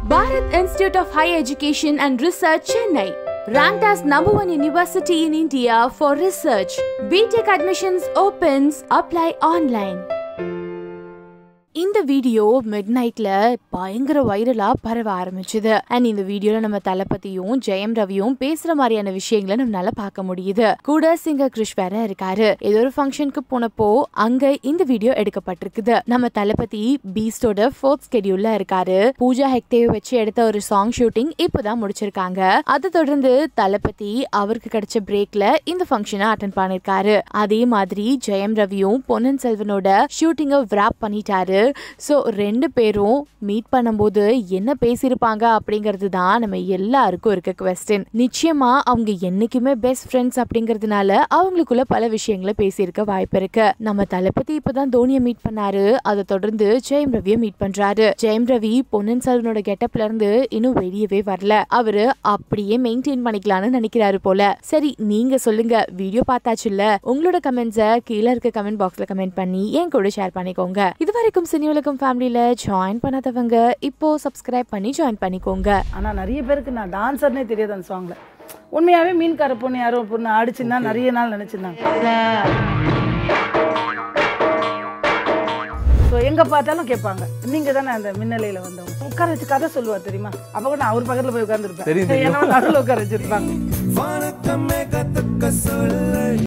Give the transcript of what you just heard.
Bharat Institute of Higher Education and Research, Chennai. Ranked as number one university in India for research. BTech admissions opens. Apply online. இந்த video மிட் நைட்ல பயங்கர வைரலா பரவ ஆரம்பிச்சுது and இந்த வீடியோல நம்ம தளபதியும் ஜெயம் ரவியும் பேசுற மாதிரியான விஷயங்களை நம்மளால பார்க்க முடியுது கூட சிங்கர் கிருஷ் வேற இருக்காரு ஏதோ ஒரு ஃபங்க்ஷனுக்கு போனப்போ அங்க இந்த வீடியோ எடுக்கப்பட்டிருக்குது நம்ம தளபதி பீஸ்டோட ஃபோர்த் ஸ்கெடியூல்ல இருக்காரு பூஜா ஹெக்டே வச்சு எடுத்த ஒரு சாங் ஷூட்டிங் இப்பதான் முடிச்சிருக்காங்க அதை தொடர்ந்து தளபதி அவருக்கு கிடைச்ச பிரேக்ல இந்த ஃபங்க்ஷனை அட்டன் பண்ணிருக்காரு அதே மாதிரி ஜெயம் ரவியும் பொன்னன் செல்வனோட ஷூட்டிங்கை விராப் பண்ணிட்டாரு ஸோ ரெண்டு பேரும் மீட் பண்ணும்போது என்ன பேசியிருப்பாங்க அப்படிங்கிறது தான் நம்ம எல்லாருக்கும் இருக்க கொஸ்டின் நிச்சயமா அவங்க என்னைக்குமே பெஸ்ட் ஃப்ரெண்ட்ஸ் அப்படிங்கிறதுனால அவங்களுக்குள்ள பல விஷயங்களை பேசியிருக்க வாய்ப்பு இருக்கு நம்ம தளபதி இப்பதான் தோனியை மீட் பண்ணாரு அதை தொடர்ந்து ஜெயம் ரவியை மீட் பண்றாரு ஜெயம் ரவி பொன்னன் செல்வனோட கெட்டப்ல இருந்து இன்னும் வெளியவே வரல அவரு அப்படியே மெயின்டைன் பண்ணிக்கலாம்னு நினைக்கிறாரு போல சரி நீங்க சொல்லுங்க வீடியோ பார்த்தாச்சுல்ல உங்களோட கமெண்ட்ஸை கீழே இருக்க கமெண்ட் பாக்ஸ்ல கமெண்ட் பண்ணி என் கூட ஷேர் பண்ணிக்கோங்க இது வரைக்கும் சினி உலகம் ஃபேமிலியில ஜாயின் பண்ணாதவங்க இப்போ சப்ஸ்கிரைப் பண்ணி ஜாயின் பண்ணிக்கோங்க ஆனால் நிறைய பேருக்கு நான் டான்ஸர்னே தெரியாது அந்த சாங்ல உண்மையாகவே மீன்கார பொண்ணு யாரோ பொண்ணு ஆடிச்சுன்னா நிறைய நாள் நினச்சிருந்தாங்க ஸோ எங்கே பார்த்தாலும் கேட்பாங்க நீங்கள் தானே அந்த மின்னலையில் வந்தவங்க உட்கார வச்சு கதை சொல்லுவார் தெரியுமா அப்போ கூட நான் அவர் பக்கத்தில் போய் உட்காந்துருப்பேன் தெரியும், தெரியும். ஏன்னா நடுவில் உட்கார வச்சிருப்பாங்க வணக்கமே கத்துக்க சொல்ல